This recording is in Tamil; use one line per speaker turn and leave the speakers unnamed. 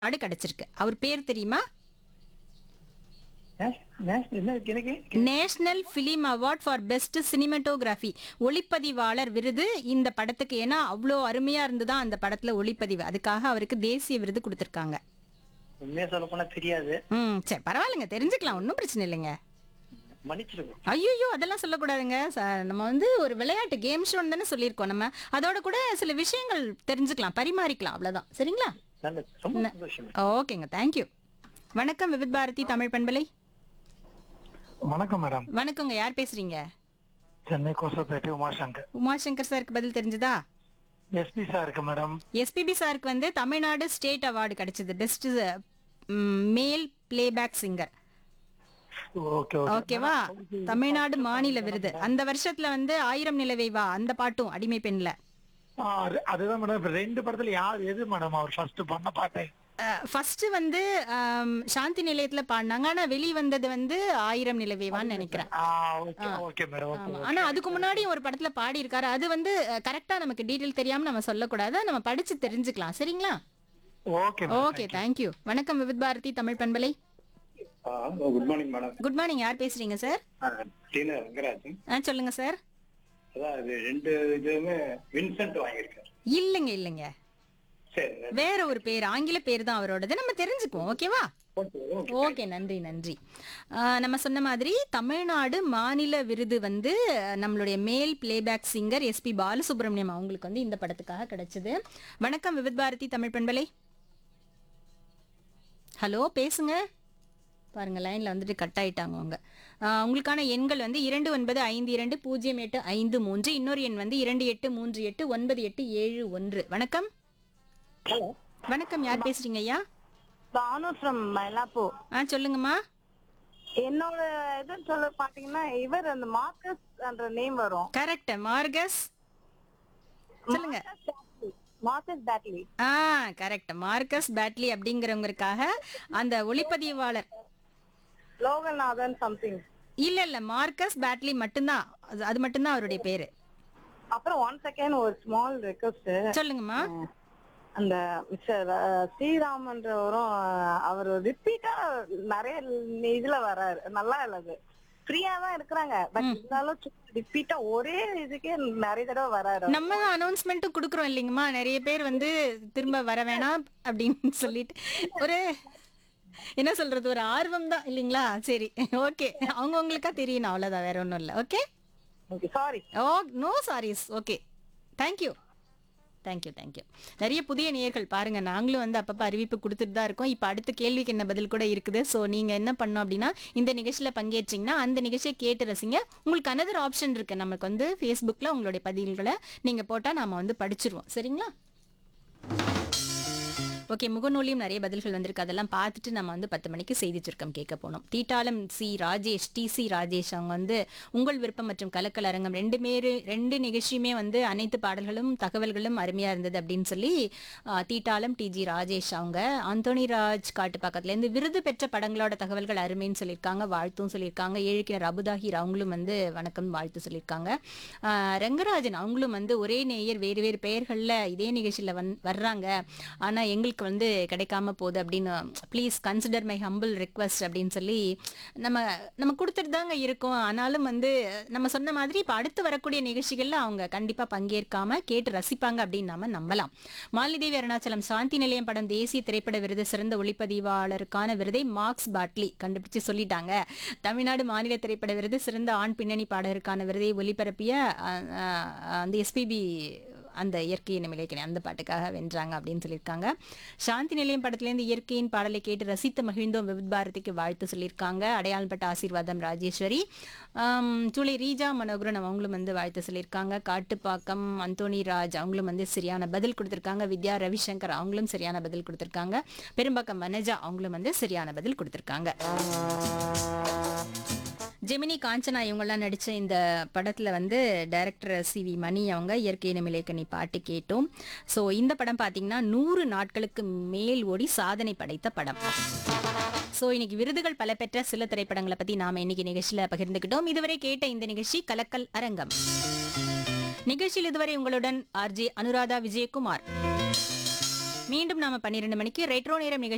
அவார்டு கிடைச்சிருக்கு அவர் பேர் தெரியுமா
நேஷ்- நேஷ்- என்ன எனக்கு
national film award for best cinematography ஒளிப்பதிவாளர் விருது இந்த படத்துக்கு ஏன்னா அவ்வளோ அருமையா இருந்துதான் அந்த படத்துல ஒளிப்பதிவு அதுக்காக அவருக்கு தேசிய விருது கொடுத்திருக்காங்க
உண்மையா சொல்ல போனா தெரியாது
ம் சரி பரவாயில்லைங்க தெரிஞ்சுக்கலாம் ஒன்றும் பிரச்சனை இல்லைங்க
மன்னிச்சிருக்கோம்
ஐயோ அதெல்லாம் சொல்லக்கூடாதுங்க ச- நம்ம வந்து ஒரு விளையாட்டு கேம் ஷோன்னு தானே சொல்லியிருக்கோம் நம்ம அதோட கூட சில விஷயங்கள் தெரிஞ்சுக்கலாம் பரிமாறிக்கலாம் அவ்வளவுதான் சரிங்களா
நல்லது ரொம்ப சந்தோஷம்
ஓகேங்க தேங்க்யூ வணக்கம் விவித் பாரதி தமிழ் பண்பலை
வணக்கம் மேடம்
வணக்கங்க யார் பேசுறீங்க
சென்னை கோசப்பேட்டை உமாசங்கர்
உமாசங்கர் சாருக்கு பதில் தெரிஞ்சுதா
எஸ்பி சார் இருக்கு மேடம்
எஸ்பிபி சாருக்கு வந்து தமிழ்நாடு ஸ்டேட் அவார்டு கிடைச்சது best male playback singer
okay okay
ஓகேவா தமிழ்நாடு மாநில விருது அந்த வருஷத்துல வந்து ஆயிரம் நிலவை வா அந்த பாட்டும் அடிமை பெண்ல
ஆ, அது- அதுதான் மேடம் இப்ப ரெண்டு படத்துல யார் எது மேடம் அவர் ஃபர்ஸ்ட் பண்ண பாட்டு
ஃபர்ஸ்ட் வந்து ஆம், சாந்தி நிலையத்துல பாடினாங்க ஆனா வெளி வந்தது வந்து ஆயிரம் நிலவேவான்னு நினைக்கிறேன்
ஆ ஓகே ஓகே மேடம் ஓகே
ஆமா. ஆனா அதுக்கு முன்னாடி ஒரு படத்துல பாடி இருக்காரு அது வந்து கரெக்டா நமக்கு டீடைல் தெரியாம நம்ம சொல்லக்கூடாது நம்ம படிச்சு தெரிஞ்சுக்கலாம் சரிங்களா
ஓகே
ஓகே தேங்க்யூ வணக்கம் விவித் பாரதி தமிழ் பண்பலை
good morning madam
good morning யார் பேசுறீங்க சார்
டீன ரங்கராஜன்
ஆ சொல்லுங்க சார்
அதான் இது ரெண்டு இதுவுமே வின்சென்ட் வாங்கியிருக்காரு
இல்லைங்க இல்லைங்க
சரி
வேற ஒரு பேர் ஆங்கில பேர் தான் அவரோடது நம்ம தெரிஞ்சுக்குவோம் ஓகேவா ஓகே நன்றி நன்றி ஆ, நம்ம சொன்ன மாதிரி தமிழ்நாடு மாநில விருது வந்து அஹ், நம்மளுடைய மேல் பிளேபேக் சிங்கர் எஸ்பி பாலசுப்ரமணியம் அவங்களுக்கு வந்து இந்த படத்துக்காக கிடைச்சது வணக்கம் விவித் பாரதி தமிழ் பண்பலை ஹலோ பேசுங்க பாருங்க லைன்ல வந்துட்டு கட் ஆயிட்டாங்க அவங்க ஆ, உங்களுக்கான எண்கள் வந்து இரண்டு ஒன்பது ஐந்து இரண்டு பூஜ்ஜியம் எட்டு ஐந்து மூன்று இன்னொரு எண் வந்து இரண்டு எட்டு மூன்று எட்டு ஒன்பது எட்டு ஏழு ஒன்று வணக்கம் வணக்கம் யார் பேசுறீங்க ஐயா
பானு ஃப்ரம் மயிலாப்பூர்
ஆ சொல்லுங்கம்மா
என்னோட இது சொல்ல பாத்தீங்கன்னா இவர் அந்த மார்க்கஸ் என்ற நேம் வரும்
கரெக்ட் மார்கஸ் சொல்லுங்க
மார்க்கஸ் பேட்லி
ஆ கரெக்ட் மார்கஸ் பேட்லி அப்படிங்கிறவங்களுக்காக அந்த ஒளிப்பதிவாளர்
லோகநாதன் சம்திங்
இல்ல இல்ல மார்கஸ் பேட்லி மட்டும்தான் அது- அது மட்டும்தான் அவருடைய பேரு
அப்புறம் ஒன் செகண்ட் ஒரு ஸ்மால் ரெக்வஸ்ட்
சொல்லுங்கம்மா
அந்த மிஸ்டர் ஸ்ரீராமன்றவரும் அவர் ரிப்பீட்டா நிறைய இதுல வராரு நல்லா இல்லது ஃப்ரீயா தான் இருக்கிறாங்க பட் இருந்தாலும் ரிப்பீட்டா ஒரே இதுக்கே நிறைய தடவை வராரு
நம்ம தான் அனௌன்ஸ்மெண்ட்டும் கொடுக்குறோம் இல்லைங்கம்மா நிறைய பேர் வந்து திரும்ப வர வேணாம் அப்படின்னு சொல்லிட்டு ஒரு என்ன சொல்றது ஒரு ஆர்வம் தான் இல்லைங்களா சரி ஓகே அவங்கவுங்களுக்கா தெரியணும் அவ்வளவுதான் வேற ஒன்றும் இல்லை okay
okay sorry
oh no sorries okay thank you thank you thank you நிறைய புதிய நேயர்கள் பாருங்க நாங்களும் வந்து அப்பப்போ அறிவிப்பு கொடுத்துட்டு தான் இருக்கோம் இப்போ அடுத்த கேள்விக்கு என்ன பதில் கூட இருக்குது ஸோ நீங்கள் என்ன பண்ணணும் அப்படின்னா இந்த நிகழ்ச்சியில் பங்கேற்றீங்கன்னா அந்த நிகழ்ச்சியை கேட்டு ரசிங்க உங்களுக்கு அனதர் ஆப்ஷன் இருக்கு நமக்கு வந்து ஃபேஸ்புக்கில் உங்களுடைய பதில்களை நீங்கள் போட்டால் நாம வந்து படிச்சிருவோம் சரிங்களா ஓகே முகநூலியும் நிறைய பதில்கள் வந்திருக்கு அதெல்லாம் பார்த்துட்டு நம்ம வந்து பத்து மணிக்கு செய்தி சுருக்கம் கேட்க போனோம் தீட்டாலம் C Rajesh T C Rajesh அவங்க வந்து உங்கள் விருப்பம் மற்றும் கலக்கல் அரங்கம் ரெண்டுமே ரெண்டு நிகழ்ச்சியுமே வந்து அனைத்து பாடல்களும் தகவல்களும் அருமையா இருந்தது அப்படின்னு சொல்லி ஆ, தீட்டாலம் டி ஜி ராஜேஷ் அவங்க அந்தோனி ராஜ் காட்டு பக்கத்துல இருந்து விருது பெற்ற படங்களோட தகவல்கள் அருமைன்னு சொல்லியிருக்காங்க வாழ்த்தும் சொல்லியிருக்காங்க ஏழுக்கிணர் அபுதாஹிர் அவங்களும் வந்து வணக்கம் வாழ்த்து சொல்லியிருக்காங்க ஆ, ரங்கராஜன் அவங்களும் வந்து ஒரே நேயர் வேறு வேறு பெயர்கள்ல இதே நிகழ்ச்சியில வந் வர்றாங்க ஆனா எங்களுக்கு வந்து கிடைக்காம போகுது அப்படின்னு please consider my humble request அப்படின்னு சொல்லி நம்ம நம்ம கொடுத்துட்டு தாங்க இருக்கோம் ஆனாலும் வந்து நம்ம சொன்ன மாதிரி இப்போ அடுத்து வரக்கூடிய நிகழ்ச்சிகள்ல அவங்க கண்டிப்பா பங்கேற்காம கேட்டு ரசிப்பாங்க அப்படின்னு நாம நம்பலாம் மாலிதேவி அருணாச்சலம் சாந்தி நிலையம் படம் தேசிய திரைப்பட விருது சிறந்த ஒளிப்பதிவாளருக்கான விருதை மார்க்ஸ் பாட்லி கண்டுபிடிச்சு சொல்லிட்டாங்க தமிழ்நாடு மாநில திரைப்பட விருது சிறந்த ஆண் பின்னணி பாடகருக்கான விருதை ஒளிபரப்பிய அஹ், அஹ், அந்த எஸ்பிபி அந்த இயற்கையின் நிலைக்கணி அந்த பாட்டுக்காக வென்றாங்க அப்படின்னு சொல்லியிருக்காங்க சாந்தி நிலையம் படத்துலேருந்து இயற்கையின் பாடலை கேட்டு ரசித்து மகிழ்ந்தோம் விவித் பாரதிக்கு வாழ்த்து சொல்லியிருக்காங்க அடையாளப்பட்ட ஆசீர்வாதம் ராஜேஸ்வரி ஆம், சூளை ரீஜா மனோகரன் அவங்களும் வந்து வாழ்த்து சொல்லியிருக்காங்க காட்டுப்பாக்கம் அந்தோனி ராஜ் அவங்களும் வந்து சரியான பதில் கொடுத்திருக்காங்க வித்யா ரவிசங்கர் அவங்களும் சரியான பதில் கொடுத்திருக்காங்க பெரும்பாக்கம் வனஜா அவங்களும் வந்து சரியான பதில் கொடுத்திருக்காங்க ஜெமினி காஞ்சனா இவங்கெல்லாம் நடிச்ச இந்த படத்துல வந்து டைரக்டர் சி வி மணி அவங்க இயற்கை நிமிலேக்கனி பாட்டு கேட்டோம் ஸோ இந்த படம் பார்த்தீங்கன்னா நூறு நாட்களுக்கு மேல் ஓடி சாதனை படைத்த படம் ஸோ இன்னைக்கு விருதுகள் பல பெற்ற சில திரைப்படங்களை பத்தி நாம இன்னைக்கு நிகழ்ச்சியில பகிர்ந்துக்கிட்டோம் இதுவரை கேட்ட இந்த நிகழ்ச்சி கலக்கல் அரங்கம் நிகழ்ச்சியில் இதுவரை உங்களுடன் ஆர்ஜே அனுராதா விஜயகுமார் மீண்டும் நாம பன்னிரண்டு மணிக்கு ரெட்ரோ நேரம் நிகழ்ச்சி